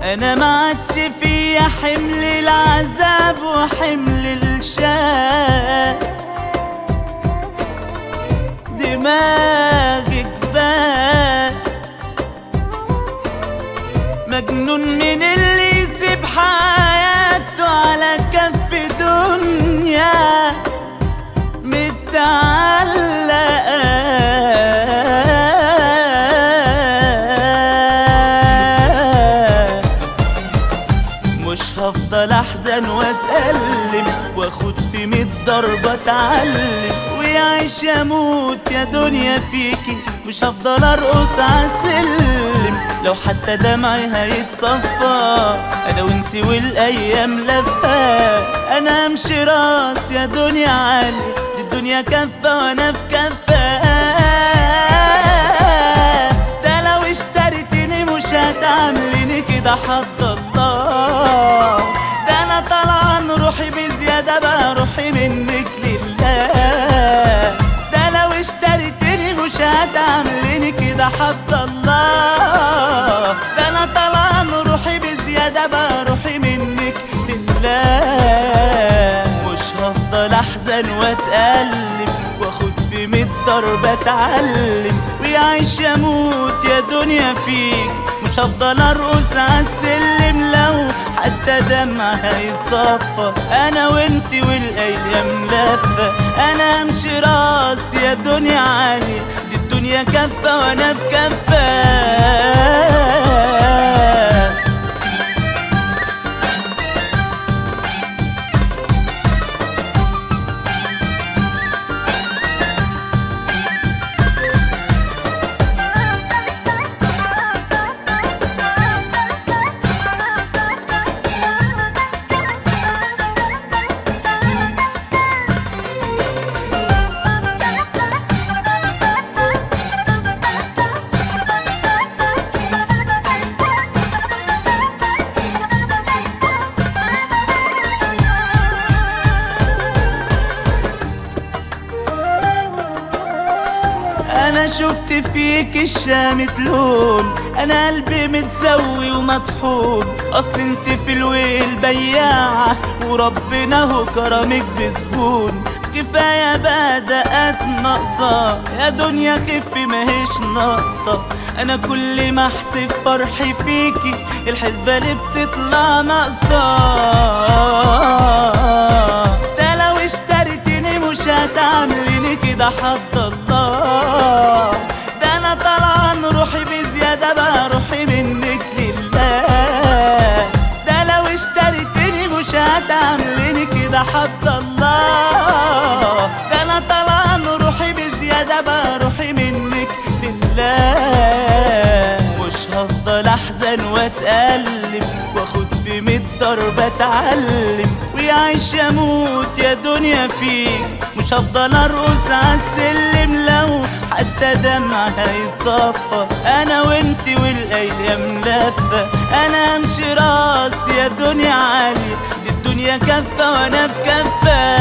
انا ما عادش فيا حمل العذاب وحمل الشاق دماغي جبال مجنون من اللي يسيب حياته على كف دنيا متعلقة مش هفضل احزن واتألم واخد في ميت ضربة اتعلم ويعيش يموت يا دنيا فيكي مش هفضل ارقص عالسلم لو حتى دمعي هيتصفى انا وانتي والايام لفة انا امشي راس يا دنيا عالي دي الدنيا كفة وانا في كفة ده لو اشتريتني مش هتعمليني كده حد الله ده انا طلعان روحي بزيادة بقى روحي منك لله ده لو اشتريتني مش هتعمليني كده حد الله ده انا طلعان روحي بزيادة بقى روحي منك لله مش هفضل احزن واتألم واخد في ميت ضربة اتعلم ويعيش يموت يا دنيا فيك مش هفضل ارقص عالسلم لو حتى دمع هيتصفى انا وانتي والايام لفة انا امشي راس يا دنيا عالية دي الدنيا كفة وانا بكفة انا شفت فيك الشامت لون انا قلبي متسوي ومطحون اصل انت في الويل بياعة وربنا هو كرمك بزبون كفاية بدأت ناقصة يا دنيا خفي ماهيش ناقصة انا كل ما احسب فرحي فيكي الحسبة اللي بتطلع ناقصة ده لو اشتريتني مش هتعمليني كده حد الله ده انا طلعان روحي بزيادة بقى روحي منك لله ده لو اشتريتني مش هتعمليني كده حد الله ده انا طلعان روحي بزيادة بقى روحي منك لله مش هفضل احزن واتألم واخد في ميت ضربة اتعلم ويعيش يموت يا دنيا فيك مش هفضل ارقص عالسلم لو حتى دمع هيتصفى انا وانتي والايام لفة انا امشي راس يا دنيا عالية دي الدنيا كفة وانا في كفة